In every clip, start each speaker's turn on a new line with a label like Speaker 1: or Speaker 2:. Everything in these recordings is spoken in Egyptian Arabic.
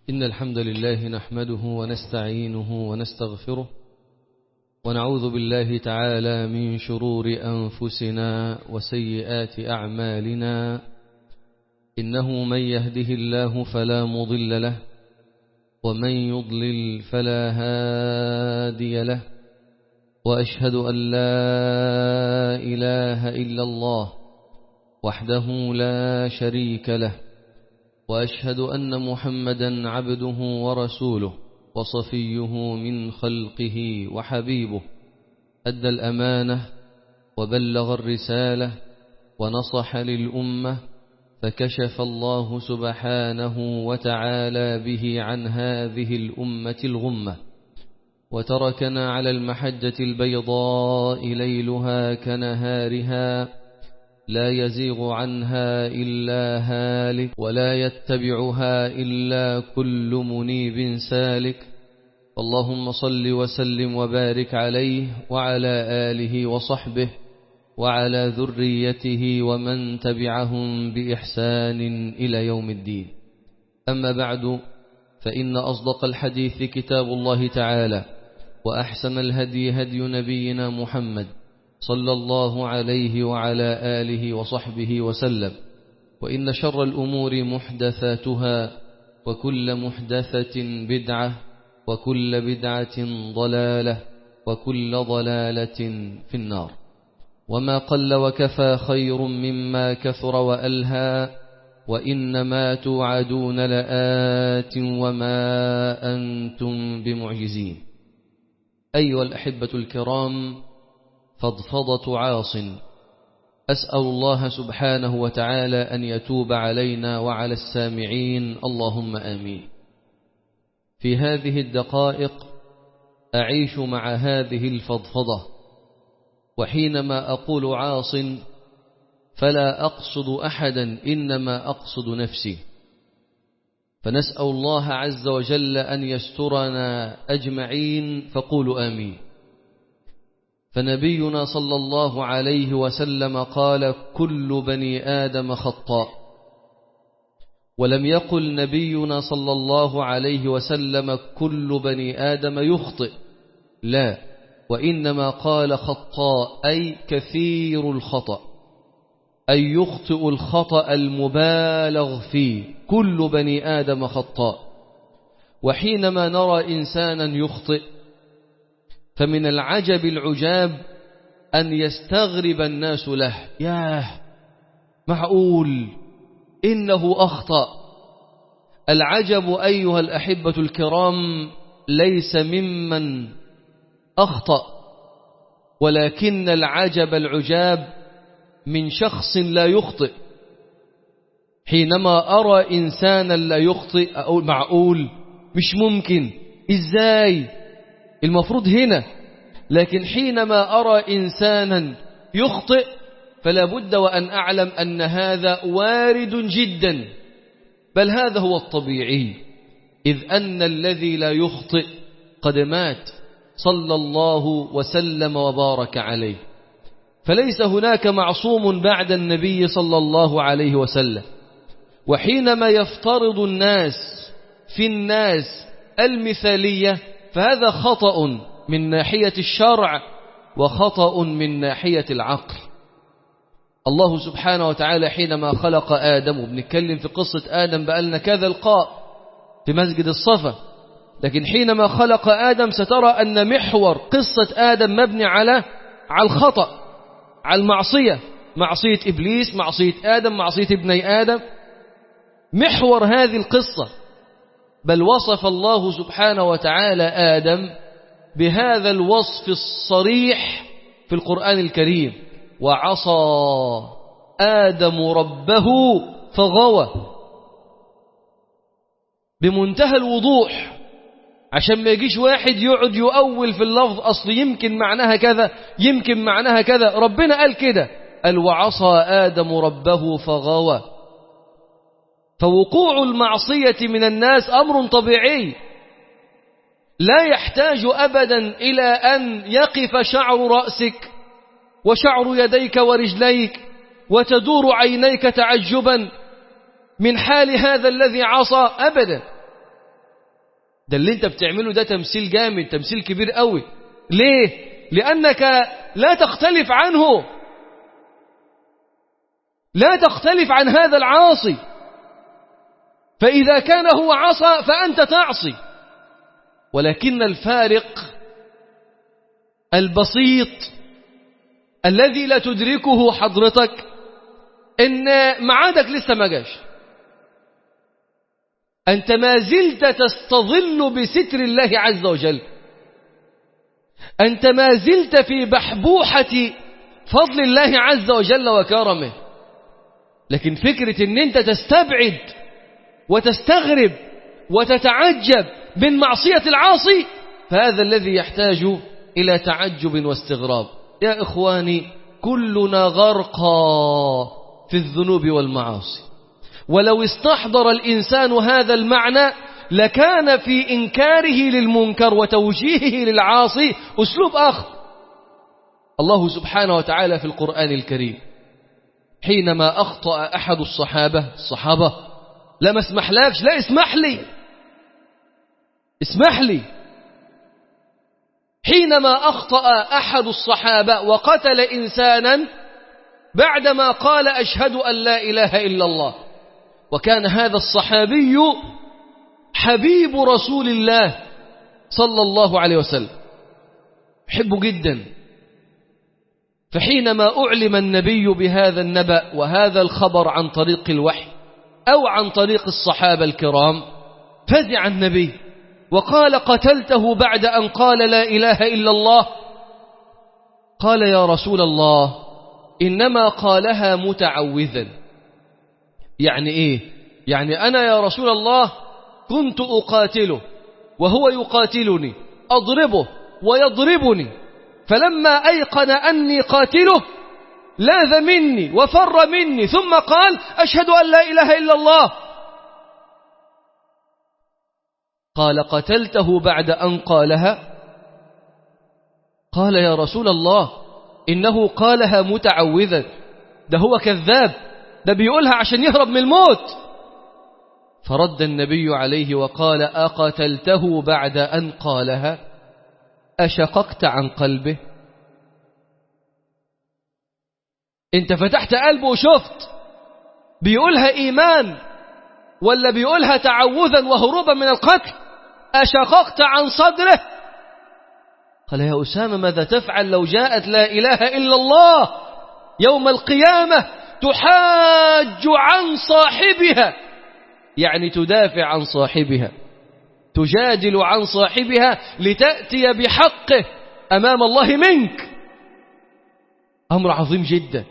Speaker 1: إن الحمد لله نحمده ونستعينه ونستغفره ونعوذ بالله تعالى من شرور أنفسنا وسيئات أعمالنا إنه من يهده الله فلا مضل له ومن يضلل فلا هادي له وأشهد أن لا إله إلا الله وحده لا شريك له وأشهد أن محمدا عبده ورسوله وصفيه من خلقه وحبيبه أدى الأمانة وبلغ الرسالة ونصح للأمة فكشف الله سبحانه وتعالى به عن هذه الأمة الغمة وتركنا على المحجة البيضاء ليلها كنهارها لا يزيغ عنها إلا هالك ولا يتبعها إلا كل منيب سالك اللهم صل وسلم وبارك عليه وعلى آله وصحبه وعلى ذريته ومن تبعهم بإحسان إلى يوم الدين أما بعد فإن أصدق الحديث كتاب الله تعالى وأحسن الهدي هدي نبينا محمد صلى الله عليه وعلى آله وصحبه وسلم وإن شر الأمور محدثاتها وكل محدثة بدعة وكل بدعة ضلالة وكل ضلالة في النار وما قل وكفى خير مما كثر وألهى وإنما توعدون لآت وما أنتم بمعجزين أيها الأحبة الكرام فضفضة عاص أسأل الله سبحانه وتعالى أن يتوب علينا وعلى السامعين اللهم آمين في هذه الدقائق أعيش مع هذه الفضفضة وحينما أقول عاص فلا أقصد أحدا إنما أقصد نفسي فنسأل الله عز وجل أن يسترنا أجمعين فقولوا آمين فنبينا صلى الله عليه وسلم قال كل بني آدم خطاء ولم يقل نبينا صلى الله عليه وسلم كل بني آدم يخطئ لا وإنما قال خطاء أي كثير الخطأ أي يخطئ الخطأ المبالغ فيه كل بني آدم خطاء وحينما نرى إنسانا يخطئ فمن العجب العجاب أن يستغرب الناس له ياه معقول إنه أخطأ العجب أيها الأحبة الكرام ليس ممن أخطأ ولكن العجب العجاب من شخص لا يخطئ حينما أرى إنسانا لا يخطئ أقول معقول مش ممكن إزاي المفروض هنا لكن حينما أرى إنسانا يخطئ فلا بد وأن أعلم أن هذا وارد جدا بل هذا هو الطبيعي إذ أن الذي لا يخطئ قد مات صلى الله وسلم وبارك عليه فليس هناك معصوم بعد النبي صلى الله عليه وسلم وحينما يفترض الناس في الناس المثالية فهذا خطأ من ناحية الشرع وخطأ من ناحية العقل الله سبحانه وتعالى حينما خلق آدم وبنتكلم في قصة آدم بقالنا كذا لقاء في مسجد الصفا لكن حينما خلق آدم سترى أن محور قصة آدم مبني على على الخطأ على المعصية معصية إبليس معصية آدم معصية ابني آدم محور هذه القصة بل وصف الله سبحانه وتعالى آدم بهذا الوصف الصريح في القرآن الكريم وعصى آدم ربه فغوى بمنتهى الوضوح عشان ما يجيش واحد يقعد يؤول في اللفظ أصل يمكن معناها كذا يمكن معناها كذا ربنا قال كده قال وعصى آدم ربه فغوى فوقوع المعصية من الناس أمر طبيعي لا يحتاج أبدا إلى أن يقف شعر رأسك وشعر يديك ورجليك وتدور عينيك تعجبا من حال هذا الذي عصى أبدا ده اللي انت بتعمله ده تمثيل جامد تمثيل كبير قوي ليه لأنك لا تختلف عنه لا تختلف عن هذا العاصي فإذا كان هو عصى فأنت تعصي ولكن الفارق البسيط الذي لا تدركه حضرتك ان معادك لسه ما جاش أنت ما زلت تستظل بستر الله عز وجل أنت ما زلت في بحبوحة فضل الله عز وجل وكرمه لكن فكرة ان انت تستبعد وتستغرب وتتعجب من معصية العاصي فهذا الذي يحتاج إلى تعجب واستغراب يا إخواني كلنا غرقى في الذنوب والمعاصي ولو استحضر الإنسان هذا المعنى لكان في إنكاره للمنكر وتوجيهه للعاصي أسلوب آخر الله سبحانه وتعالى في القرآن الكريم حينما أخطأ أحد الصحابة الصحابة لا ما اسمح لكش لا اسمح لي اسمح لي حينما أخطأ أحد الصحابة وقتل إنسانا بعدما قال أشهد أن لا إله إلا الله وكان هذا الصحابي حبيب رسول الله صلى الله عليه وسلم حبه جدا فحينما أعلم النبي بهذا النبأ وهذا الخبر عن طريق الوحي أو عن طريق الصحابة الكرام فزع النبي وقال قتلته بعد أن قال لا إله إلا الله قال يا رسول الله إنما قالها متعوذا يعني إيه يعني أنا يا رسول الله كنت أقاتله وهو يقاتلني أضربه ويضربني فلما أيقن أني قاتله لاذ مني وفر مني ثم قال أشهد أن لا إله إلا الله قال قتلته بعد أن قالها قال يا رسول الله إنه قالها متعوذا ده هو كذاب ده بيقولها عشان يهرب من الموت فرد النبي عليه وقال أقتلته بعد أن قالها أشققت عن قلبه انت فتحت قلبه وشفت بيقولها إيمان ولا بيقولها تعوذا وهروبا من القتل أشققت عن صدره قال يا أسامة ماذا تفعل لو جاءت لا إله إلا الله يوم القيامة تحاج عن صاحبها يعني تدافع عن صاحبها تجادل عن صاحبها لتأتي بحقه أمام الله منك أمر عظيم جدا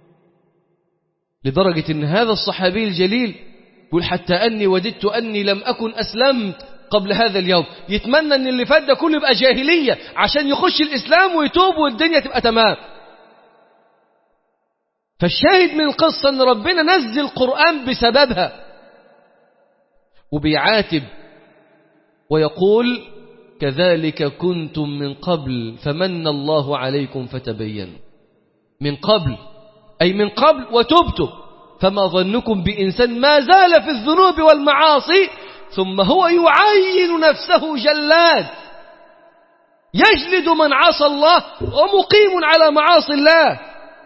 Speaker 1: لدرجة أن هذا الصحابي الجليل يقول حتى أني وددت أني لم أكن أسلمت قبل هذا اليوم يتمنى أن اللي فات ده كله يبقى جاهلية عشان يخش الإسلام ويتوب والدنيا تبقى تمام فالشاهد من القصة أن ربنا نزل القرآن بسببها وبيعاتب ويقول كذلك كنتم من قبل فمن الله عليكم فتبين من قبل أي من قبل وتبتم فما ظنكم بإنسان ما زال في الذنوب والمعاصي ثم هو يعين نفسه جلاد يجلد من عصى الله ومقيم على معاصي الله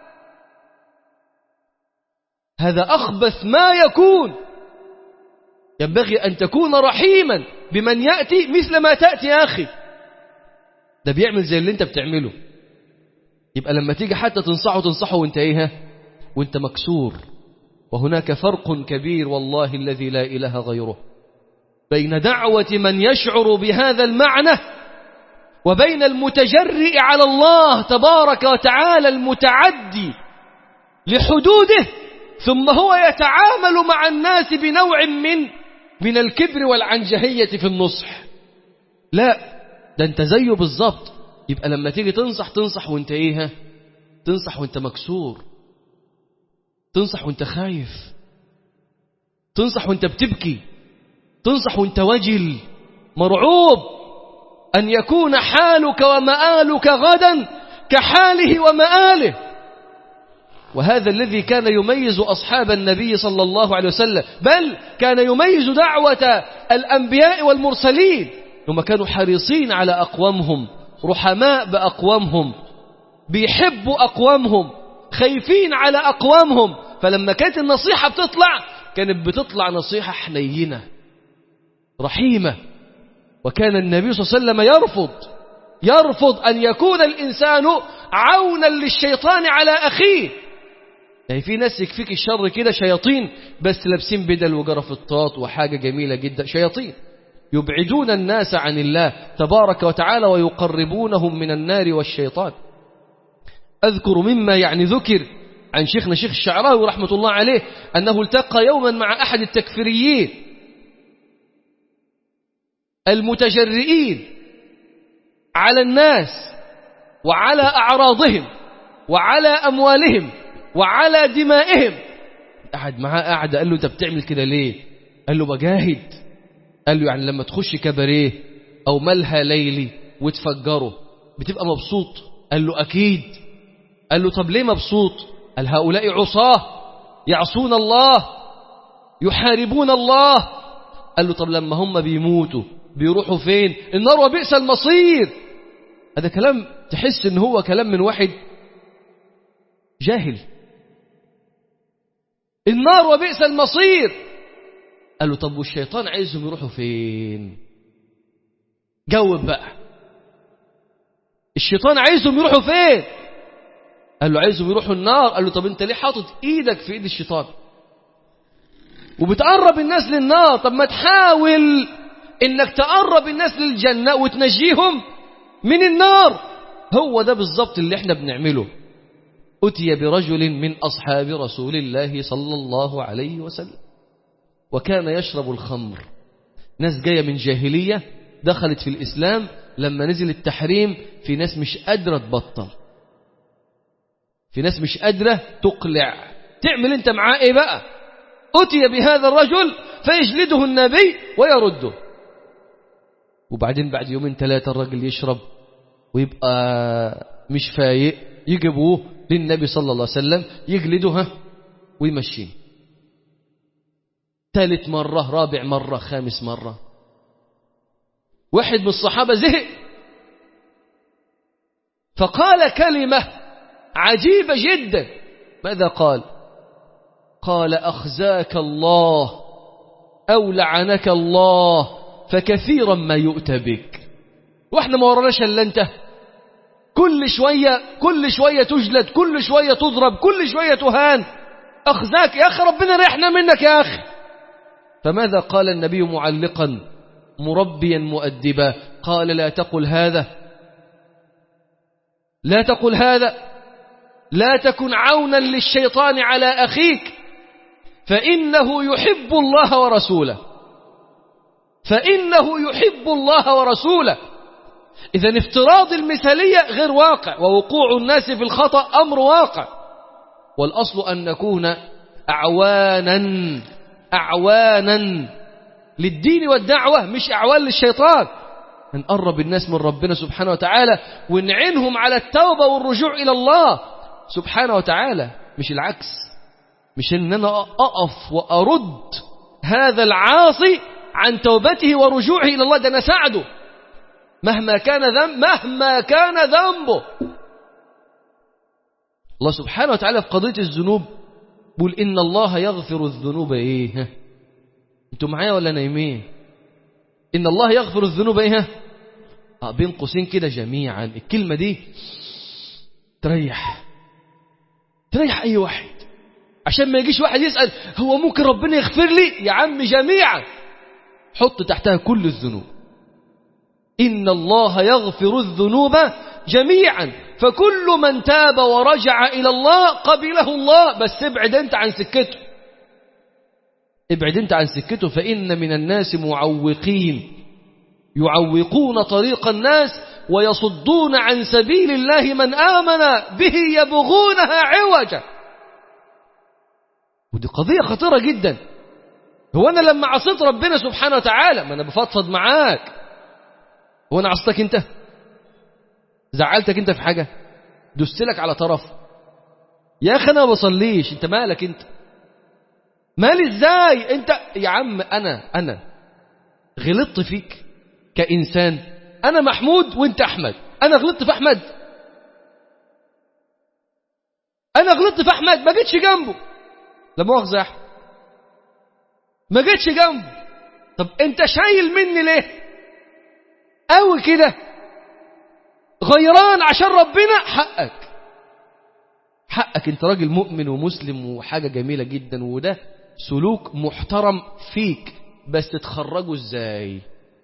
Speaker 1: هذا أخبث ما يكون ينبغي أن تكون رحيما بمن يأتي مثل ما تأتي يا أخي ده بيعمل زي اللي انت بتعمله يبقى لما تيجي حتى تنصحه تنصحه وانت ايه وانت مكسور وهناك فرق كبير والله الذي لا إله غيره بين دعوة من يشعر بهذا المعنى وبين المتجرئ على الله تبارك وتعالى المتعدي لحدوده ثم هو يتعامل مع الناس بنوع من من الكبر والعنجهية في النصح لا ده انت زيه بالظبط يبقى لما تيجي تنصح تنصح وانت ايه تنصح وانت مكسور تنصح وانت خايف تنصح وانت بتبكي تنصح وانت وجل مرعوب أن يكون حالك ومآلك غدا كحاله ومآله وهذا الذي كان يميز أصحاب النبي صلى الله عليه وسلم بل كان يميز دعوة الأنبياء والمرسلين هم كانوا حريصين على أقوامهم رحماء بأقوامهم بيحبوا أقوامهم خايفين على أقوامهم فلما كانت النصيحة بتطلع كانت بتطلع نصيحة حنينة رحيمة وكان النبي صلى الله عليه وسلم يرفض يرفض أن يكون الإنسان عونا للشيطان على أخيه يعني في ناس يكفيك الشر كده شياطين بس لابسين بدل وجرافطات وحاجة جميلة جدا شياطين يبعدون الناس عن الله تبارك وتعالى ويقربونهم من النار والشيطان أذكر مما يعني ذكر عن شيخنا شيخ الشعراوي رحمة الله عليه أنه التقى يوما مع أحد التكفيريين المتجرئين على الناس وعلى أعراضهم وعلى أموالهم وعلى دمائهم قعد معاه قعدة قال له أنت بتعمل كده ليه قال له بجاهد قال له يعني لما تخش كباريه أو ملهى ليلي وتفجره بتبقى مبسوط قال له أكيد قال له طب ليه مبسوط قال هؤلاء عصاه يعصون الله يحاربون الله قال له طب لما هم بيموتوا بيروحوا فين النار وبئس المصير هذا كلام تحس ان هو كلام من واحد جاهل النار وبئس المصير قال له طب والشيطان عايزهم يروحوا فين جاوب بقى الشيطان عايزهم يروحوا فين قال له عايزهم يروحوا النار قال له طب انت ليه حاطط ايدك في ايد الشيطان وبتقرب الناس للنار طب ما تحاول انك تقرب الناس للجنة وتنجيهم من النار هو ده بالظبط اللي احنا بنعمله أتي برجل من أصحاب رسول الله صلى الله عليه وسلم وكان يشرب الخمر ناس جاية من جاهلية دخلت في الإسلام لما نزل التحريم في ناس مش قادرة تبطل في ناس مش قادرة تقلع تعمل انت معاه ايه بقى أتي بهذا الرجل فيجلده النبي ويرده وبعدين بعد يومين ثلاثة الرجل يشرب ويبقى مش فايق يجيبوه للنبي صلى الله عليه وسلم يجلدها ويمشيه ثالث مرة رابع مرة خامس مرة واحد من الصحابة زهق فقال كلمة عجيبة جدا ماذا قال قال أخزاك الله أو لعنك الله فكثيرا ما يؤتى بك واحنا ما وراناش الا انت كل شوية كل شوية تجلد كل شوية تضرب كل شوية تهان أخزاك يا أخي ربنا ريحنا منك يا أخي فماذا قال النبي معلقا مربيا مؤدبا قال لا تقل هذا لا تقل هذا لا تكن عونا للشيطان على أخيك فإنه يحب الله ورسوله فإنه يحب الله ورسوله إذا افتراض المثالية غير واقع ووقوع الناس في الخطأ أمر واقع والأصل أن نكون أعوانا أعوانا للدين والدعوة مش أعوان للشيطان نقرب الناس من ربنا سبحانه وتعالى ونعنهم على التوبة والرجوع إلى الله سبحانه وتعالى مش العكس مش ان انا اقف وارد هذا العاصي عن توبته ورجوعه الى الله ده انا ساعده مهما كان ذنب مهما كان ذنبه الله سبحانه وتعالى في قضية الذنوب بيقول إن الله يغفر الذنوب إيه أنتوا معايا ولا نايمين إن الله يغفر الذنوب إيه آه بين قوسين كده جميعا الكلمة دي تريح تريح أي واحد عشان ما يجيش واحد يسأل هو ممكن ربنا يغفر لي يا عم جميعا حط تحتها كل الذنوب إن الله يغفر الذنوب جميعا فكل من تاب ورجع إلى الله قبله الله بس ابعد انت عن سكته ابعد انت عن سكته فإن من الناس معوقين يعوقون طريق الناس ويصدون عن سبيل الله من آمن به يبغونها عوجا ودي قضية خطيرة جدا هو أنا لما عصيت ربنا سبحانه وتعالى ما أنا بفضفض معاك هو أنا عصيتك أنت زعلتك أنت في حاجة دست لك على طرف يا أخي أنا ما بصليش أنت مالك أنت مالي إزاي أنت يا عم أنا أنا غلطت فيك كإنسان أنا محمود وأنت أحمد أنا غلطت في أحمد أنا غلطت في أحمد ما جيتش جنبه لا مؤاخذة يا أحمد ما جيتش جنبه طب أنت شايل مني ليه أوي كده غيران عشان ربنا حقك حقك أنت راجل مؤمن ومسلم وحاجة جميلة جدا وده سلوك محترم فيك بس تتخرجه ازاي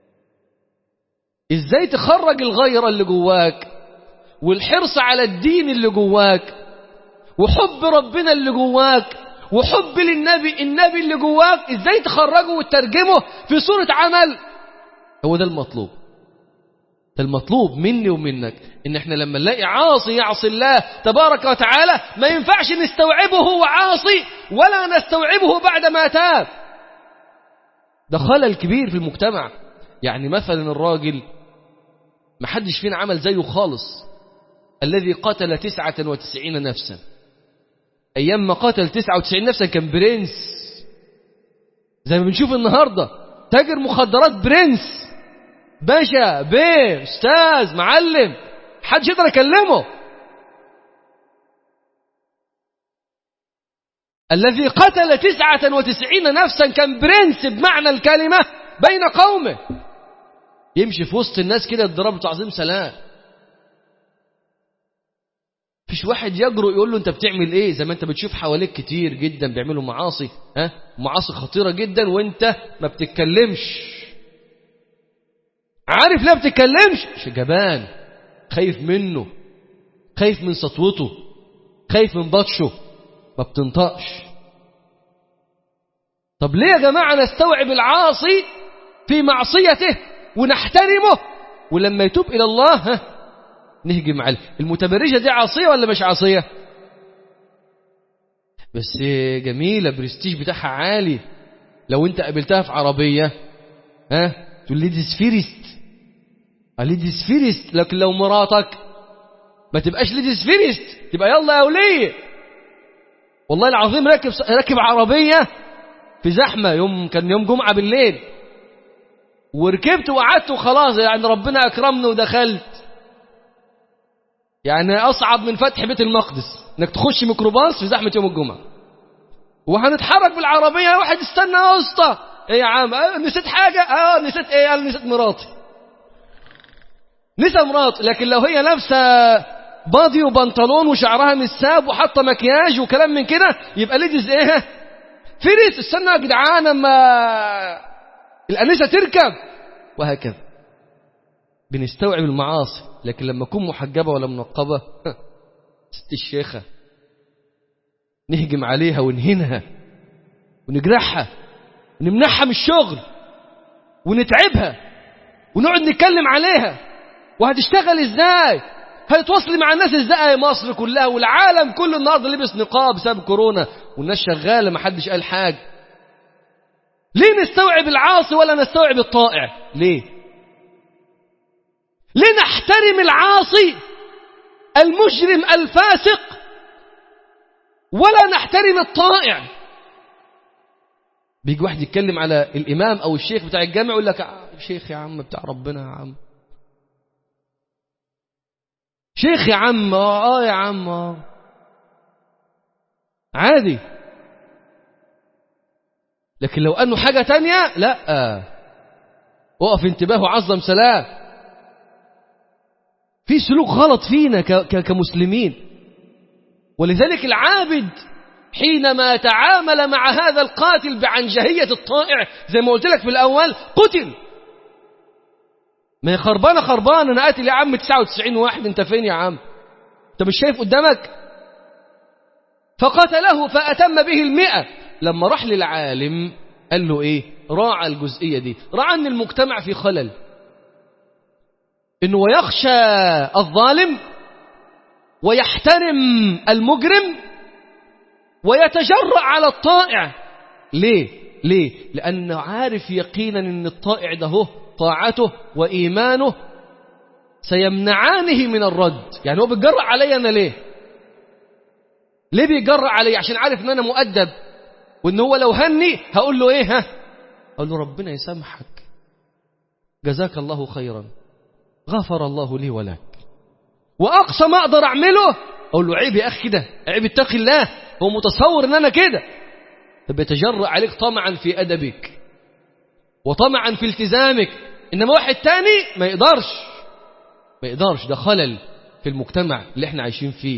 Speaker 1: ازاي تخرج الغيرة اللي جواك والحرص على الدين اللي جواك وحب ربنا اللي جواك وحب للنبي النبي اللي جواك ازاي تخرجه وتترجمه في صورة عمل هو ده المطلوب ده المطلوب مني ومنك ان احنا لما نلاقي عاصي يعصي الله تبارك وتعالى ما ينفعش نستوعبه هو عاصي ولا نستوعبه بعد ما تاب ده خلل كبير في المجتمع يعني مثلا الراجل ما حدش فينا عمل زيه خالص الذي قتل تسعة وتسعين نفسا أيام ما قتل تسعة وتسعين نفسا كان برنس زي ما بنشوف النهاردة تاجر مخدرات برنس باشا بيه استاذ معلم حدش يقدر يكلمه الذي قتل تسعة وتسعين نفسا كان برنس بمعنى الكلمة بين قومه يمشي في وسط الناس كده يضربه تعظيم سلام فيش واحد يجرؤ يقول له انت بتعمل ايه زي ما انت بتشوف حواليك كتير جدا بيعملوا معاصي ها معاصي خطيرة جدا وانت ما بتتكلمش عارف ليه ما بتتكلمش مش جبان خايف منه خايف من سطوته خايف من بطشه ما بتنطقش طب ليه يا جماعة نستوعب العاصي في معصيته ونحترمه ولما يتوب إلى الله ها نهجم عليه المتبرجة دي عاصية ولا مش عاصية بس جميلة برستيج بتاعها عالي لو انت قابلتها في عربية ها تقول ليديز فيرست ليديز فيرست لكن لو مراتك ما تبقاش ليديز فيرست تبقى يلا يا وليه والله العظيم راكب راكب عربية في زحمة يوم كان يوم جمعة بالليل وركبت وقعدت وخلاص يعني ربنا أكرمني ودخلت يعني أصعب من فتح بيت المقدس إنك تخش ميكروباص في زحمة يوم الجمعة وهنتحرك بالعربية واحد استنى يا اسطى ايه يا عم اه نسيت حاجة اه نسيت ايه انا نسيت مراتي نسى مراتي لكن لو هي لابسة باضي وبنطلون وشعرها مساب وحاطه مكياج وكلام من كده يبقى ليديز ايه فيرس استنى يا جدعان اما الانسه تركب وهكذا بنستوعب المعاصي لكن لما اكون محجبه ولا منقبه ست الشيخه نهجم عليها ونهينها ونجرحها ونمنعها من الشغل ونتعبها ونقعد نتكلم عليها وهتشتغل ازاي هتتواصلي مع الناس ازاي مصر كلها والعالم كله النهارده لبس نقاب بسبب كورونا والناس شغاله ما حدش قال حاجه ليه نستوعب العاصي ولا نستوعب الطائع ليه ليه نحترم العاصي المجرم الفاسق ولا نحترم الطائع بيجي واحد يتكلم على الامام او الشيخ بتاع الجامع يقول لك شيخ يا عم بتاع ربنا يا عم شيخ يا عم اه آه يا عم آه. عادي لكن لو انه حاجة تانية لا وقف انتباه وعظم سلام في سلوك غلط فينا كمسلمين ولذلك العابد حينما تعامل مع هذا القاتل بعنجهية الطائع زي ما قلت لك في الأول قتل ما هي خربانة خربانة أنا قاتل يا عم 99 واحد أنت فين يا عم أنت مش شايف قدامك فقتله فأتم به المئة لما راح للعالم قال له إيه راعى الجزئية دي راعى أن المجتمع في خلل إنه يخشى الظالم ويحترم المجرم ويتجرأ على الطائع ليه ليه لأنه عارف يقينا أن الطائع ده هو طاعته وإيمانه سيمنعانه من الرد يعني هو بيتجرأ علي أنا ليه ليه بيجرأ علي عشان عارف ان انا مؤدب وان هو لو هني هقول له ايه ها اقول له ربنا يسامحك جزاك الله خيرا غفر الله لي ولك واقصى ما اقدر اعمله اقول له عيب يا اخي كده عيب اتقي الله هو متصور ان انا كده فبيتجرأ عليك طمعا في ادبك وطمعا في التزامك انما واحد تاني ما يقدرش ما يقدرش ده خلل في المجتمع اللي احنا عايشين فيه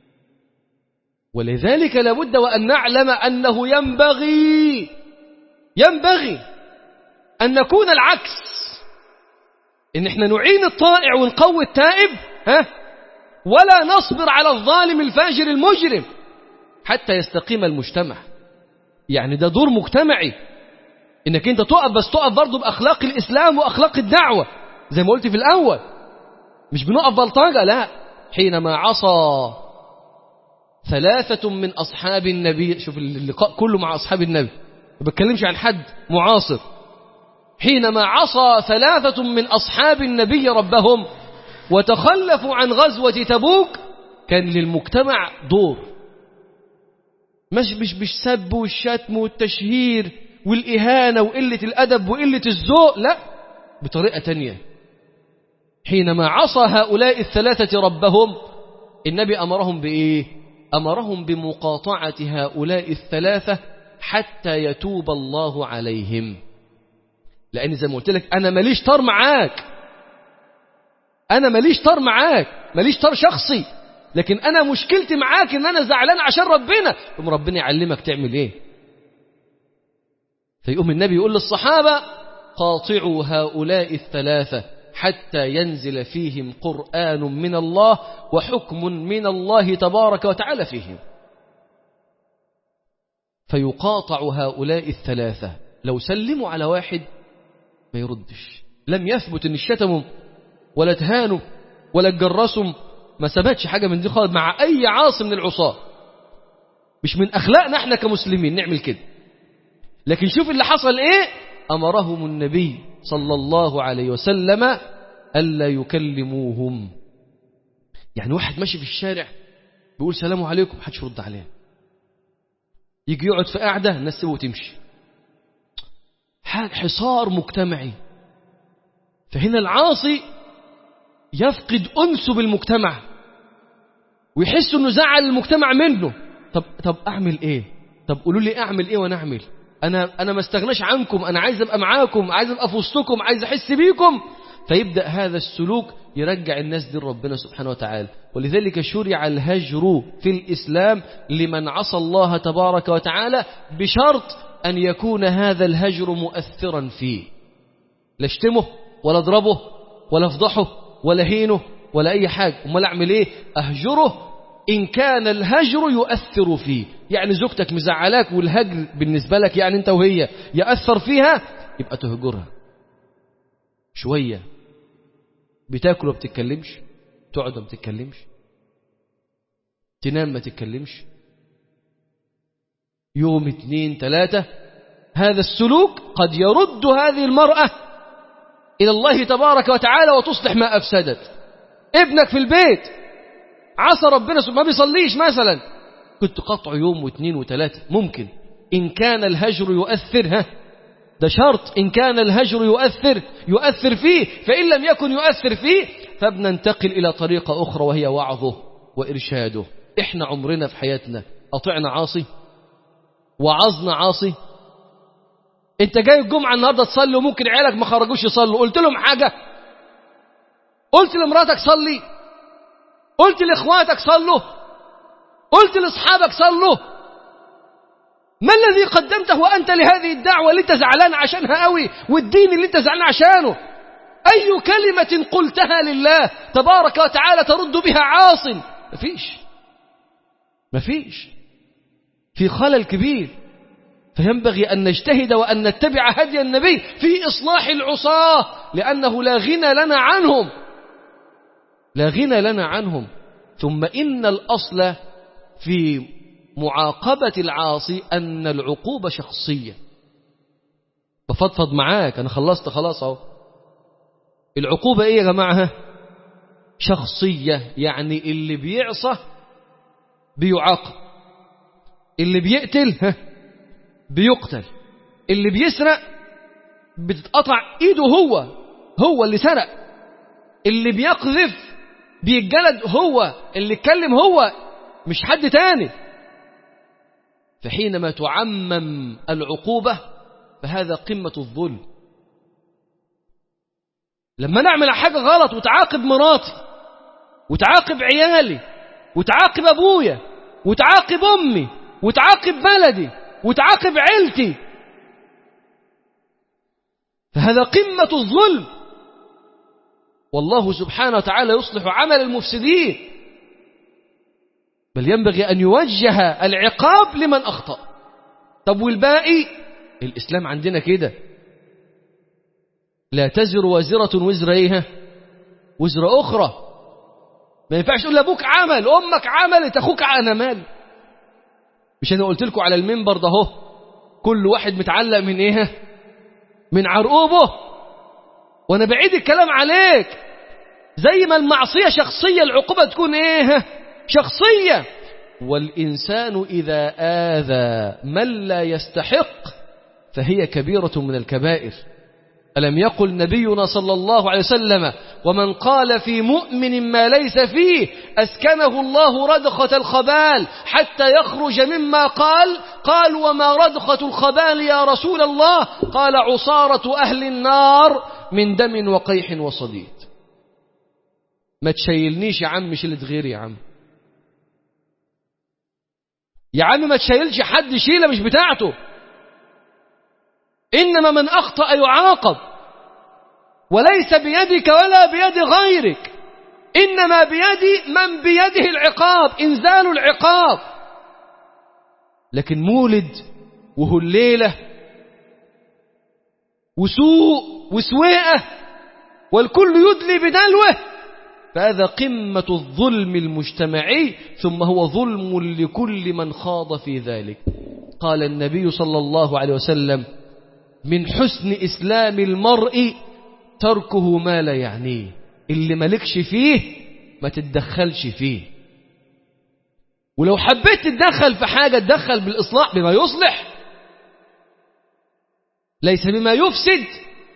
Speaker 1: ولذلك لابد وأن نعلم أنه ينبغي ينبغي أن نكون العكس إن احنا نعين الطائع ونقوي التائب ها ولا نصبر على الظالم الفاجر المجرم حتى يستقيم المجتمع يعني ده دور مجتمعي انك انت تقف بس تقف برضه باخلاق الاسلام واخلاق الدعوه زي ما قلت في الاول مش بنقف بلطجه لا حينما عصى ثلاثة من أصحاب النبي شوف اللقاء كله مع أصحاب النبي ما بتكلمش عن حد معاصر حينما عصى ثلاثة من أصحاب النبي ربهم وتخلفوا عن غزوة تبوك كان للمجتمع دور مش مش مش سب والشتم والتشهير والإهانة وقلة الأدب وقلة الذوق لا بطريقة تانية حينما عصى هؤلاء الثلاثة ربهم النبي أمرهم بإيه أمرهم بمقاطعة هؤلاء الثلاثة حتى يتوب الله عليهم لأن زي ما قلت لك أنا ماليش طار معاك أنا ماليش طار معاك ماليش طار شخصي لكن أنا مشكلتي معاك إن أنا زعلان عشان ربنا ثم ربنا يعلمك تعمل إيه فيقوم النبي يقول للصحابة قاطعوا هؤلاء الثلاثة حتى ينزل فيهم قرآن من الله وحكم من الله تبارك وتعالى فيهم فيقاطع هؤلاء الثلاثة لو سلموا على واحد ما يردش لم يثبت ان الشتموا ولا تهانوا ولا تجرسوا ما ثبتش حاجة من دي خالص مع أي عاصي من العصاة مش من أخلاقنا احنا كمسلمين نعمل كده لكن شوف اللي حصل ايه أمرهم النبي صلى الله عليه وسلم ألا يكلموهم يعني واحد ماشي في الشارع بيقول سلام عليكم محدش يرد عليه يجي يقعد في قاعدة الناس تسيبه وتمشي حصار مجتمعي فهنا العاصي يفقد أنسه بالمجتمع ويحس انه زعل المجتمع منه طب طب اعمل ايه طب قولوا لي اعمل ايه وانا اعمل انا انا ما استغناش عنكم انا عايز ابقى معاكم عايز ابقى في وسطكم عايز احس بيكم فيبدا هذا السلوك يرجع الناس دي لربنا سبحانه وتعالى ولذلك شرع الهجر في الاسلام لمن عصى الله تبارك وتعالى بشرط ان يكون هذا الهجر مؤثرا فيه لا اشتمه ولا اضربه ولا افضحه ولا هينه ولا اي حاجه امال اعمل ايه اهجره إن كان الهجر يؤثر فيه يعني زوجتك مزعلاك والهجر بالنسبة لك يعني أنت وهي يأثر فيها يبقى تهجرها شوية بتاكل وما بتتكلمش تقعد وما بتتكلمش تنام ما تتكلمش يوم اثنين ثلاثة هذا السلوك قد يرد هذه المرأة إلى الله تبارك وتعالى وتصلح ما أفسدت ابنك في البيت عصى ربنا ما بيصليش مثلا كنت قطع يوم واثنين وثلاثة ممكن إن كان الهجر يؤثر ها ده شرط إن كان الهجر يؤثر يؤثر فيه فإن لم يكن يؤثر فيه فبننتقل إلى طريقة أخرى وهي وعظه وإرشاده إحنا عمرنا في حياتنا أطعنا عاصي وعظنا عاصي انت جاي الجمعة النهاردة تصلي وممكن عيالك ما خرجوش يصلوا قلت لهم حاجة قلت لمراتك صلي قلت لاخواتك صلوا قلت لاصحابك صلوا ما الذي قدمته انت لهذه الدعوه اللي انت زعلان عشانها قوي والدين اللي انت زعلان عشانه اي كلمه قلتها لله تبارك وتعالى ترد بها عاص مفيش مفيش في خلل كبير فينبغي أن نجتهد وأن نتبع هدي النبي في إصلاح العصاة لأنه لا غنى لنا عنهم لا غنى لنا عنهم ثم إن الأصل في معاقبة العاصي أن العقوبة شخصية بفضفض معاك أنا خلصت خلاص أهو العقوبة إيه يا جماعة شخصية يعني اللي بيعصى بيعاقب اللي بيقتل ها بيقتل اللي بيسرق بتتقطع ايده هو هو اللي سرق اللي بيقذف بيتجلد هو اللي اتكلم هو مش حد تاني فحينما تعمم العقوبة فهذا قمة الظلم لما نعمل حاجة غلط وتعاقب مراتي وتعاقب عيالي وتعاقب أبويا وتعاقب أمي وتعاقب بلدي وتعاقب عيلتي فهذا قمة الظلم والله سبحانه وتعالى يصلح عمل المفسدين بل ينبغي أن يوجه العقاب لمن أخطأ طب والباقي الإسلام عندنا كده لا تزر وازرة وزر ايه وزر أخرى ما ينفعش تقول لأبوك عمل أمك عملت أخوك أنا مال مش أنا قلت لكم على المنبر ده اهو كل واحد متعلق من إيه من عرقوبه وأنا بعيد الكلام عليك زي ما المعصية شخصية العقوبة تكون إيه شخصية والإنسان إذا آذى من لا يستحق فهي كبيرة من الكبائر ألم يقل نبينا صلى الله عليه وسلم ومن قال في مؤمن ما ليس فيه أسكنه الله ردخة الخبال حتى يخرج مما قال قال وما ردخة الخبال يا رسول الله قال عصارة أهل النار من دم وقيح وصديد ما تشيلنيش يا عم شيلة غيري يا عم يا عم ما تشيلش حد شيلة مش بتاعته إنما من أخطأ يعاقب وليس بيدك ولا بيد غيرك إنما بيد من بيده العقاب إنزال العقاب لكن مولد وهو الليلة وسوء وسويئة والكل يدلي بدلوه فهذا قمة الظلم المجتمعي ثم هو ظلم لكل من خاض في ذلك قال النبي صلى الله عليه وسلم من حسن إسلام المرء تركه ما لا يعنيه اللي ملكش فيه ما تتدخلش فيه ولو حبيت تتدخل في حاجة تدخل بالإصلاح بما يصلح ليس بما يفسد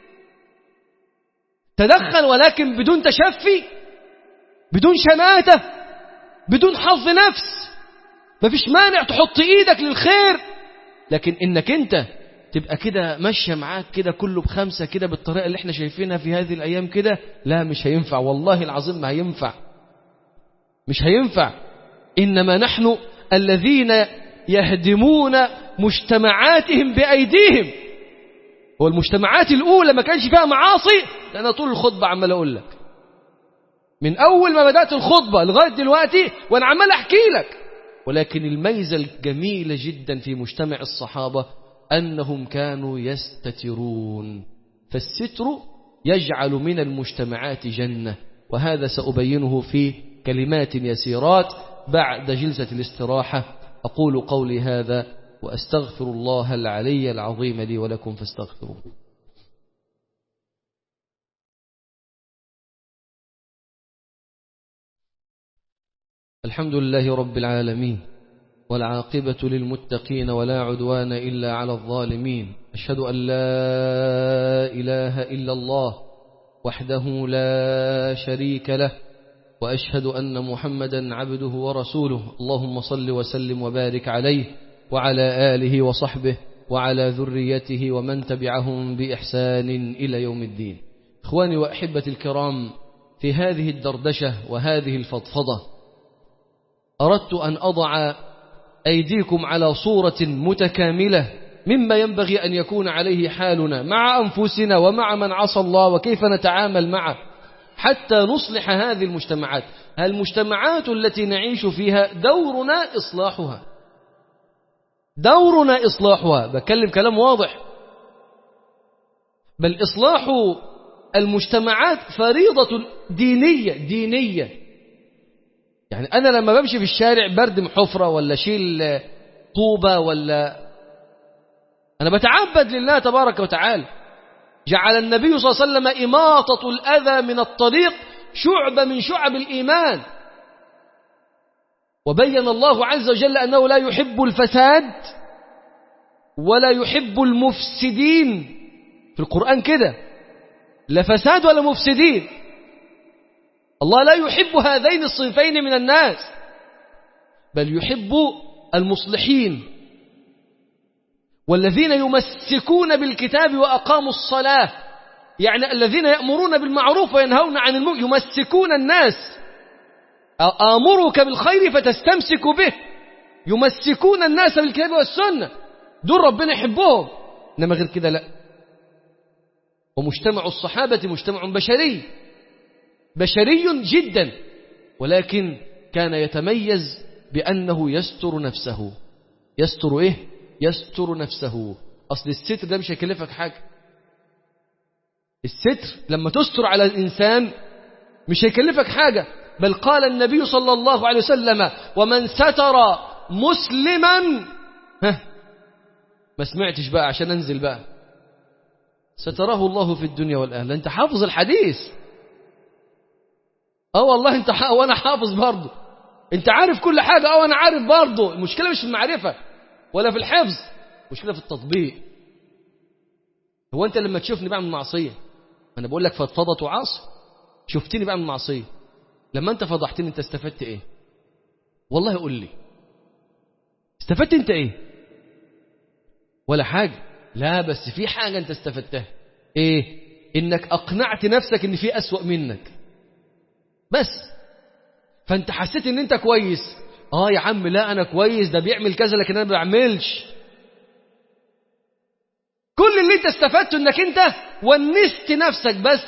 Speaker 1: تدخل ولكن بدون تشفي بدون شماتة بدون حظ نفس مفيش مانع تحط ايدك للخير لكن انك انت تبقى كده ماشيه معاك كده كله بخمسة كده بالطريقة اللي احنا شايفينها في هذه الأيام كده لا مش هينفع والله العظيم ما هينفع مش هينفع إنما نحن الذين يهدمون مجتمعاتهم بأيديهم هو المجتمعات الأولى ما كانش فيها معاصي أنا طول الخطبة عمال أقول لك من أول ما بدأت الخطبة لغاية دلوقتي وأنا عمال أحكي لك ولكن الميزة الجميلة جدا في مجتمع الصحابة أنهم كانوا يستترون فالستر يجعل من المجتمعات جنة وهذا سأبينه في كلمات يسيرات بعد جلسة الاستراحة أقول قولي هذا وأستغفر الله العلي العظيم لي ولكم فاستغفروه الحمد لله رب العالمين والعاقبة للمتقين ولا عدوان إلا على الظالمين أشهد أن لا إله إلا الله وحده لا شريك له وأشهد أن محمدا عبده ورسوله اللهم صل وسلم وبارك عليه وعلى آله وصحبه وعلى ذريته ومن تبعهم بإحسان إلى يوم الدين إخواني وأحبتي الكرام في هذه الدردشة وهذه الفضفضة أردت أن أضع أيديكم على صورة متكاملة مما ينبغي أن يكون عليه حالنا مع أنفسنا ومع من عصى الله وكيف نتعامل معه حتى نصلح هذه المجتمعات المجتمعات التي نعيش فيها دورنا إصلاحها دورنا إصلاحها بكلم كلام واضح بل إصلاح المجتمعات فريضة دينية دينية يعني أنا لما بمشي في الشارع بردم حفرة ولا شيل طوبة ولا أنا بتعبد لله تبارك وتعالى جعل النبي صلى الله عليه وسلم إماطة الأذى من الطريق شعبة من شعب الإيمان وبين الله عز وجل أنه لا يحب الفساد ولا يحب المفسدين في القرآن كده لا فساد ولا مفسدين الله لا يحب هذين الصنفين من الناس بل يحب المصلحين والذين يمسكون بالكتاب وأقاموا الصلاة يعني الذين يأمرون بالمعروف وينهون عن المنكر يمسكون الناس آمرك بالخير فتستمسك به يمسكون الناس بالكتاب والسنة دول ربنا يحبهم إنما غير كده لا ومجتمع الصحابة مجتمع بشري بشري جدا ولكن كان يتميز بأنه يستر نفسه يستر إيه؟ يستر نفسه أصل الستر ده مش هيكلفك حاجة الستر لما تستر على الإنسان مش هيكلفك حاجة بل قال النبي صلى الله عليه وسلم ومن ستر مسلما ها ما سمعتش بقى عشان انزل بقى ستراه الله في الدنيا والآخرة انت حافظ الحديث اه والله انت ح... وانا حافظ برضه انت عارف كل حاجة اه وانا عارف برضه المشكلة مش في المعرفة ولا في الحفظ المشكلة في التطبيق هو انت لما تشوفني بعمل معصية انا بقول لك فضفضت وعاص شفتني بعمل معصية لما انت فضحتني انت استفدت ايه والله قول لي استفدت انت ايه ولا حاجة لا بس في حاجة انت استفدتها ايه انك اقنعت نفسك ان في اسوأ منك بس فانت حسيت ان انت كويس اه يا عم لا انا كويس ده بيعمل كذا لكن انا ما بعملش كل اللي انت استفدته انك انت ونست نفسك بس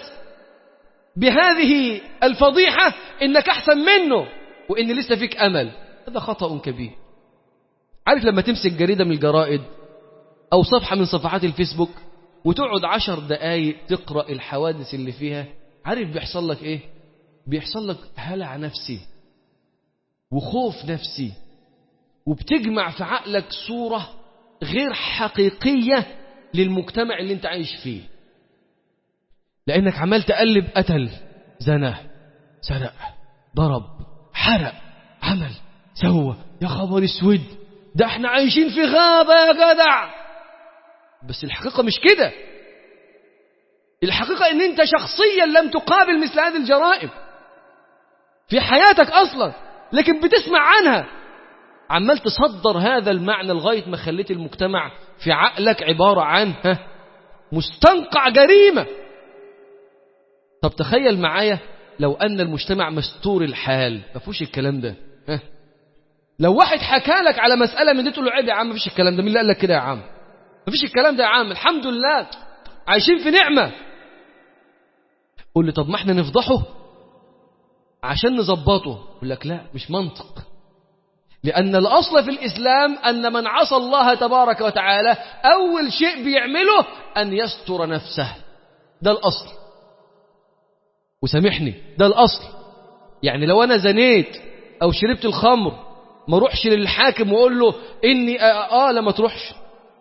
Speaker 1: بهذه الفضيحة انك احسن منه وان لسه فيك امل هذا خطأ كبير عارف لما تمسك جريدة من الجرائد او صفحة من صفحات الفيسبوك وتقعد عشر دقايق تقرأ الحوادث اللي فيها عارف بيحصل لك ايه بيحصل لك هلع نفسي وخوف نفسي وبتجمع في عقلك صورة غير حقيقية للمجتمع اللي انت عايش فيه لانك عمال تقلب قتل زنى سرق ضرب حرق عمل سوى يا خبر اسود ده احنا عايشين في غابة يا جدع بس الحقيقة مش كده الحقيقة ان انت شخصيا لم تقابل مثل هذه الجرائم في حياتك اصلا لكن بتسمع عنها عمال تصدر هذا المعنى لغاية ما خليت المجتمع في عقلك عبارة عن ها مستنقع جريمة طب تخيل معايا لو أن المجتمع مستور الحال ما فيهوش الكلام ده ها لو واحد حكى لك على مسألة من دي تقول له عيب يا عم ما فيش الكلام ده مين اللي قال لك كده يا عم ما فيش الكلام ده يا عم الحمد لله عايشين في نعمة قول لي طب ما احنا نفضحه عشان نظبطه يقول لك لا مش منطق لأن الأصل في الإسلام أن من عصى الله تبارك وتعالى أول شيء بيعمله أن يستر نفسه ده الأصل وسامحني ده الأصل يعني لو أنا زنيت أو شربت الخمر ما روحش للحاكم وأقول له إني آه, آه لما تروحش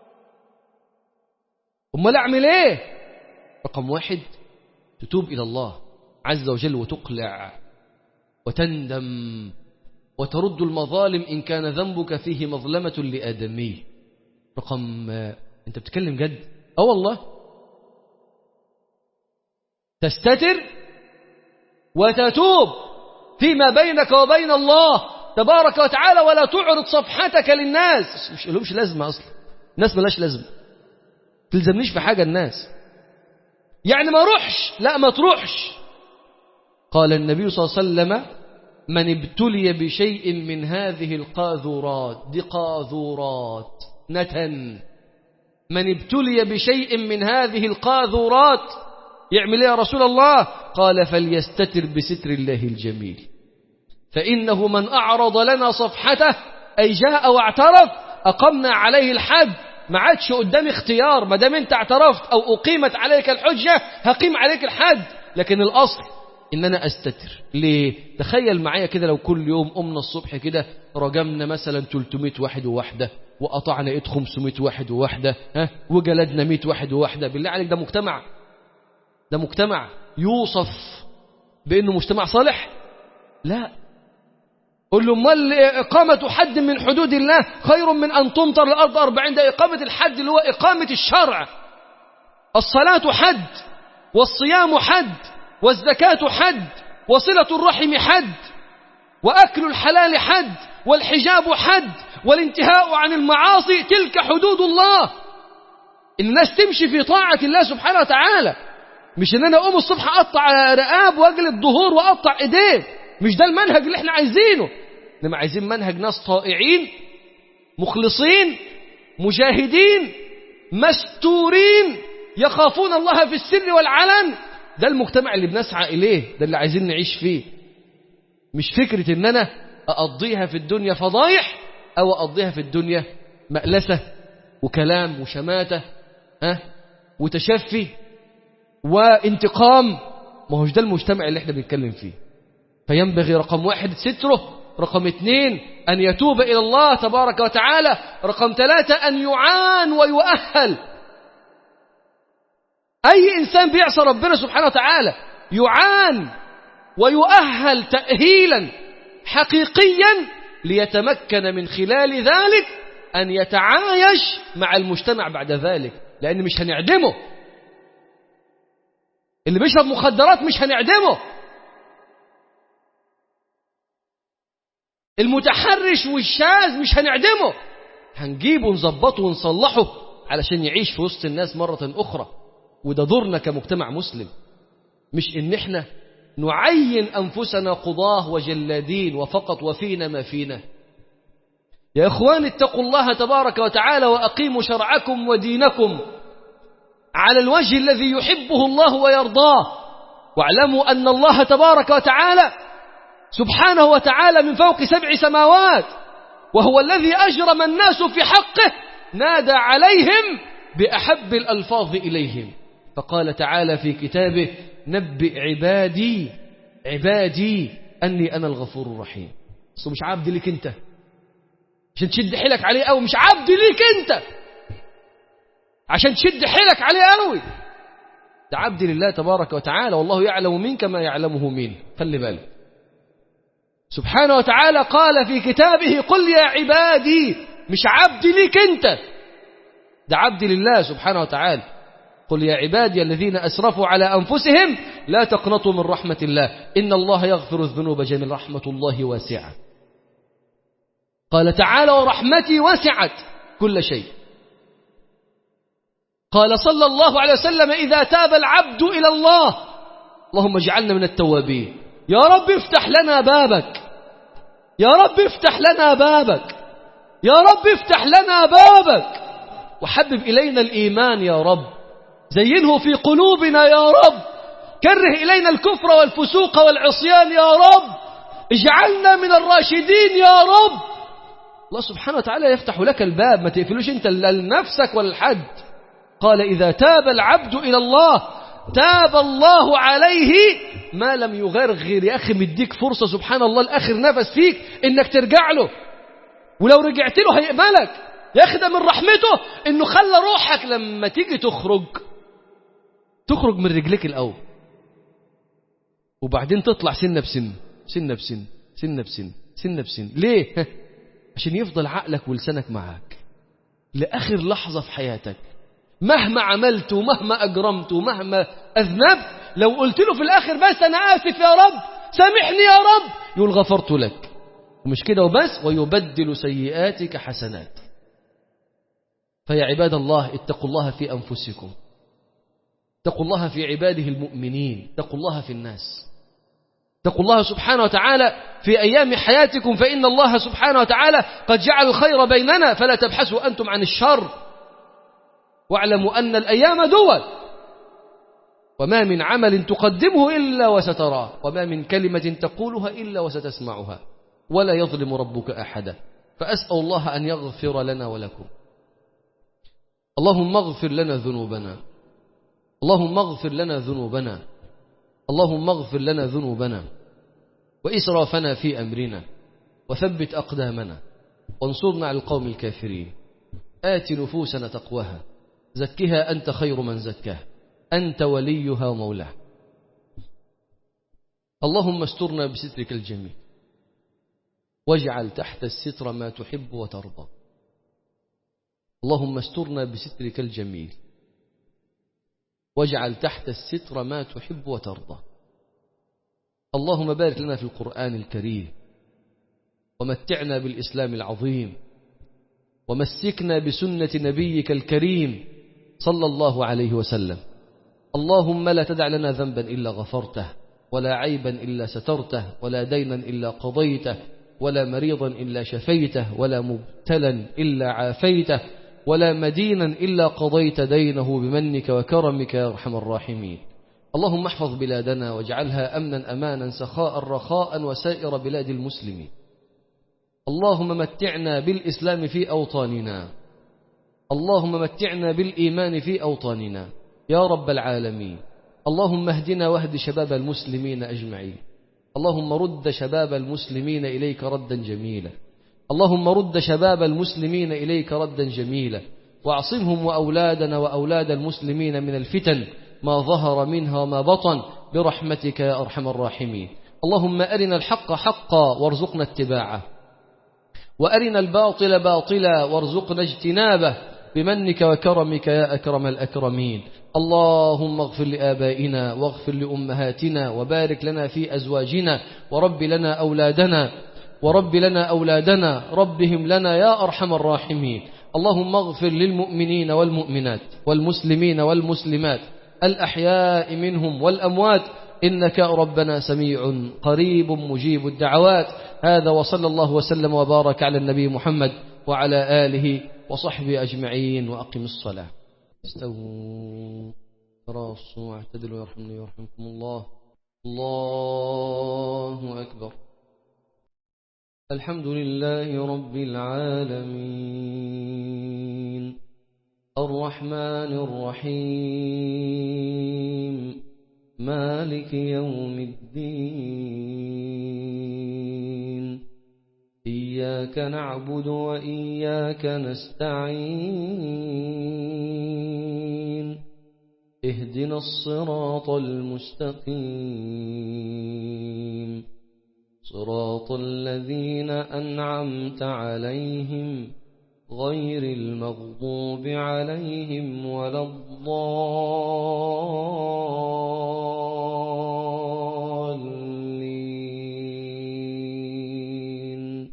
Speaker 1: أمال أعمل إيه رقم واحد تتوب إلى الله عز وجل وتقلع وتندم وترد المظالم إن كان ذنبك فيه مظلمة لآدمي رقم أنت بتتكلم جد أه والله تستتر وتتوب فيما بينك وبين الله تبارك وتعالى ولا تعرض صفحتك للناس مش لهمش لازمة أصلا الناس ملاش لازمة تلزمنيش في حاجة الناس يعني ما روحش لا ما تروحش قال النبي صلى الله عليه وسلم من ابتلي بشيء من هذه القاذورات دي قاذورات نتن من ابتلي بشيء من هذه القاذورات يعمل ايه يا رسول الله قال فليستتر بستر الله الجميل فإنه من أعرض لنا صفحته أي جاء واعترف أقمنا عليه الحد ما عادش قدامي اختيار ما دام انت اعترفت أو أقيمت عليك الحجة هقيم عليك الحد لكن الأصل ان انا استتر ليه تخيل معايا كده لو كل يوم قمنا الصبح كده رجمنا مثلا 300 واحد وواحدة وقطعنا ايد 500 واحد وواحدة ها وجلدنا 100 واحد وواحدة بالله عليك ده مجتمع ده مجتمع يوصف بانه مجتمع صالح لا قل له امال إقامة حد من حدود الله خير من أن تمطر الأرض أربعين ده إقامة الحد اللي هو إقامة الشرع الصلاة حد والصيام حد والزكاة حد وصلة الرحم حد وأكل الحلال حد والحجاب حد والانتهاء عن المعاصي تلك حدود الله الناس تمشي في طاعة الله سبحانه وتعالى مش ان انا اقوم الصبح اقطع رقاب واجلد ظهور واقطع ايديه مش ده المنهج اللي احنا عايزينه انما عايزين منهج ناس طائعين مخلصين مجاهدين مستورين يخافون الله في السر والعلن ده المجتمع اللي بنسعى إليه ده اللي عايزين نعيش فيه مش فكرة ان انا اقضيها في الدنيا فضايح او اقضيها في الدنيا مألسة وكلام وشماتة ها وتشفي وانتقام ما هوش ده المجتمع اللي احنا بنتكلم فيه فينبغي رقم واحد ستره رقم اثنين أن يتوب إلى الله تبارك وتعالى رقم ثلاثة أن يعان ويؤهل أي إنسان بيعصى ربنا سبحانه وتعالى يعان ويؤهل تأهيلا حقيقيا ليتمكن من خلال ذلك أن يتعايش مع المجتمع بعد ذلك لأن مش هنعدمه اللي بيشرب مخدرات مش هنعدمه المتحرش والشاذ مش هنعدمه هنجيبه ونظبطه ونصلحه علشان يعيش في وسط الناس مرة أخرى وده دورنا كمجتمع مسلم مش إن إحنا نعين أنفسنا قضاه وجلادين وفقط وفينا ما فينا يا إخوان اتقوا الله تبارك وتعالى وأقيموا شرعكم ودينكم على الوجه الذي يحبه الله ويرضاه واعلموا أن الله تبارك وتعالى سبحانه وتعالى من فوق سبع سماوات وهو الذي أجرم الناس في حقه نادى عليهم بأحب الألفاظ إليهم فقال تعالى في كتابه نبئ عبادي عبادي أني أنا الغفور الرحيم أصله مش عبد ليك أنت عشان تشد حيلك عليه قوي مش عبد ليك أنت عشان تشد حيلك عليه قوي ده عبد لله تبارك وتعالى والله يعلم منك ما يعلمه مين خلي بالك سبحانه وتعالى قال في كتابه قل يا عبادي مش عبد ليك انت ده عبد لله سبحانه وتعالى قل يا عبادي الذين أسرفوا على أنفسهم لا تقنطوا من رحمة الله إن الله يغفر الذنوب جميعا رحمة الله واسعة قال تعالى ورحمتي وسعت كل شيء قال صلى الله عليه وسلم إذا تاب العبد إلى الله اللهم اجعلنا من التوابين يا رب افتح لنا بابك يا رب افتح لنا بابك يا رب افتح لنا بابك وحبب إلينا الإيمان يا رب زينه في قلوبنا يا رب كره إلينا الكفر والفسوق والعصيان يا رب اجعلنا من الراشدين يا رب الله سبحانه وتعالى يفتح لك الباب ما تقفلوش انت لنفسك ولا لحد قال إذا تاب العبد إلى الله تاب الله عليه ما لم يغرغر يا أخي مديك فرصة سبحان الله الآخر نفس فيك إنك ترجع له ولو رجعت له هيقبلك يا أخي ده من رحمته إنه خلى روحك لما تيجي تخرج تخرج من رجليك الأول وبعدين تطلع سنة بسن سنة بسن سنة بسن سنة بسن ليه؟ عشان يفضل عقلك ولسانك معاك لآخر لحظة في حياتك مهما عملت ومهما أجرمت ومهما أذنبت لو قلت له في الآخر بس أنا آسف يا رب سامحني يا رب يقول غفرت لك ومش كده وبس ويبدل سيئاتك حسنات فيا عباد الله اتقوا الله في أنفسكم اتقوا الله في عباده المؤمنين اتقوا الله في الناس اتقوا الله سبحانه وتعالى في أيام حياتكم فإن الله سبحانه وتعالى قد جعل الخير بيننا فلا تبحثوا أنتم عن الشر واعلموا أن الأيام دول وما من عمل تقدمه إلا وستراه وما من كلمة تقولها إلا وستسمعها ولا يظلم ربك أحدا فأسأل الله أن يغفر لنا ولكم اللهم اغفر لنا ذنوبنا اللهم اغفر لنا ذنوبنا اللهم اغفر لنا ذنوبنا وإسرافنا في أمرنا وثبت أقدامنا وانصرنا على القوم الكافرين آت نفوسنا تقواها زكها أنت خير من زكاها أنت وليها ومولاها اللهم استرنا بسترك الجميل واجعل تحت الستر ما تحب وترضى اللهم استرنا بسترك الجميل واجعل تحت الستر ما تحب وترضى اللهم بارك لنا في القرآن الكريم ومتعنا بالإسلام العظيم ومسكنا بسنة نبيك الكريم صلى الله عليه وسلم اللهم لا تدع لنا ذنبا إلا غفرته ولا عيبا إلا سترته ولا دينا إلا قضيته ولا مريضا إلا شفيته ولا مبتلا إلا عافيته ولا مدينا إلا قضيت دينه بمنك وكرمك يا أرحم الراحمين اللهم احفظ بلادنا واجعلها أمنا أمانا سخاء رخاء وسائر بلاد المسلمين اللهم متعنا بالإسلام في أوطاننا اللهم متعنا بالإيمان في أوطاننا يا رب العالمين اللهم اهدنا واهد شباب المسلمين أجمعين اللهم رد شباب المسلمين إليك ردا جميلا اللهم رد شباب المسلمين إليك ردا جميلا واعصمهم وأولادنا وأولاد المسلمين من الفتن ما ظهر منها وما بطن برحمتك يا أرحم الراحمين اللهم أرنا الحق حقا وارزقنا اتباعه وأرنا الباطل باطلا وارزقنا اجتنابه بمنك وكرمك يا أكرم الأكرمين اللهم اغفر لآبائنا واغفر لأمهاتنا وبارك لنا في أزواجنا ورب لنا أولادنا ورب لنا أولادنا ربهم لنا يا أرحم الراحمين اللهم اغفر للمؤمنين والمؤمنات والمسلمين والمسلمات الأحياء منهم والأموات إنك ربنا سميع قريب مجيب الدعوات هذا وصلى الله وسلم وبارك على النبي محمد وعلى آله وصحبه أجمعين وأقم الصلاة استووا تراصوا واعتدلوا يرحمني ويرحمكم الله الله أكبر الحمد لله رب العالمين الرحمن الرحيم مالك يوم الدين إياك نعبد وإياك نستعين اهدنا الصراط المستقيم صراط الذين أنعمت عليهم غير المغضوب عليهم ولا الضالين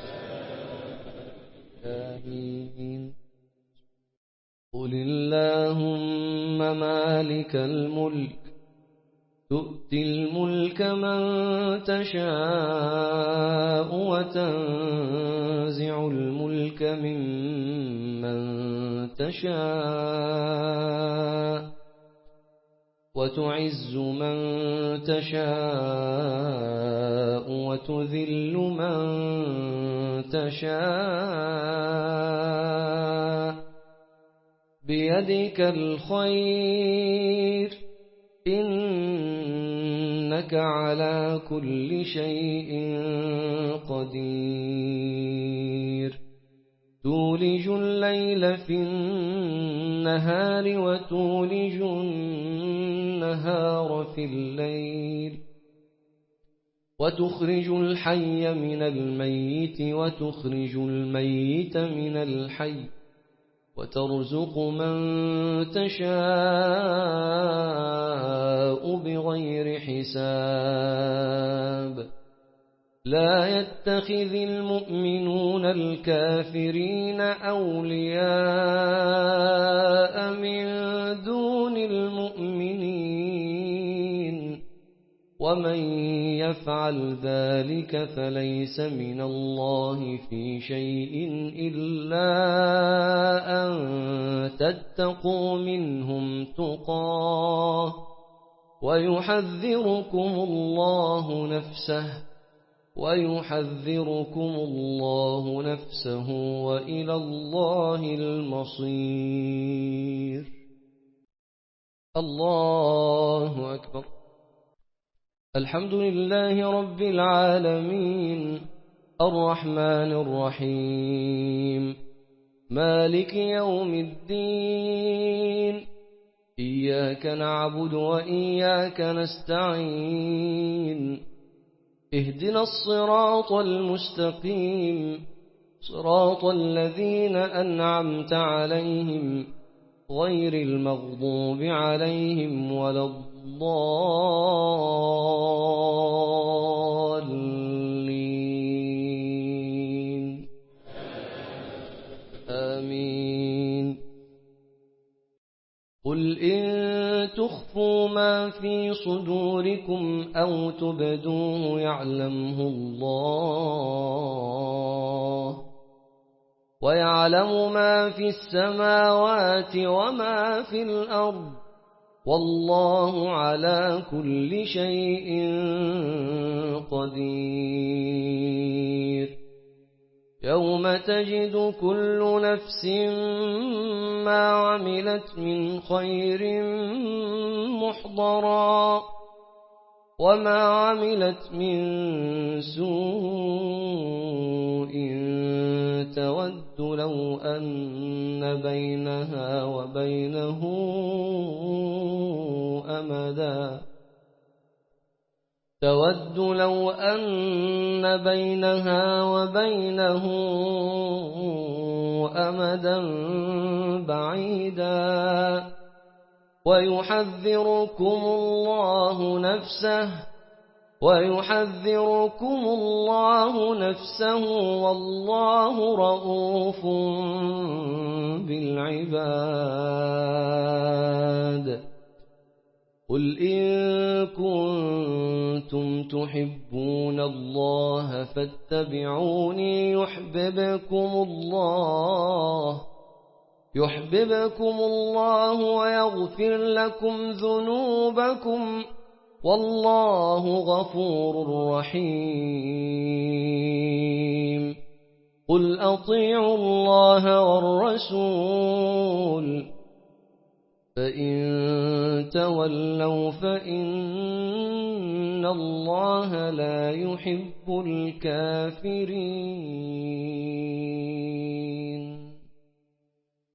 Speaker 1: آمين قل اللهم مالك الملك تؤتي الملك من تشاء وتنزع الملك ممن تشاء وتعز من تشاء وتذل من تشاء بيدك الخير إنك على كل شيء قدير تولج الليل في النهار وتولج النهار في الليل وتخرج الحي من الميت وتخرج الميت من الحي وترزق من تشاء بغير حساب لا يتخذ المؤمنون الكافرين أولياء من دون المؤمنين ومن يفعل ذلك فليس من الله في شيء إلا أن تتقوا منهم تقاه ويحذركم الله نفسه ويحذركم الله نفسه وإلى الله المصير الله أكبر الحمد لله رب العالمين الرحمن الرحيم مالك يوم الدين إياك نعبد وإياك نستعين
Speaker 2: اهدنا الصراط المستقيم صراط الذين أنعمت عليهم غير المغضوب عليهم ولا الضالين آمين قل إن تخفوا ما في صدوركم أو تبدوه يعلمه الله ويعلم ما في السماوات وما في الأرض والله على كل شيء قدير يوم تجد كل نفس ما عملت من خير محضرا وما عملت من سوء تود لو أن بينها وبينه أمدا تود لو أن بينها وبينه أمدا بعيدا ويحذركم الله نفسه ويحذركم الله نفسه والله رؤوف بالعباد قل إن كنتم تحبون الله فاتبعوني يحببكم الله يحببكم الله ويغفر لكم ذنوبكم والله غفور رحيم قل أطيعوا الله والرسول فإن تولوا فإن الله لا يحب الكافرين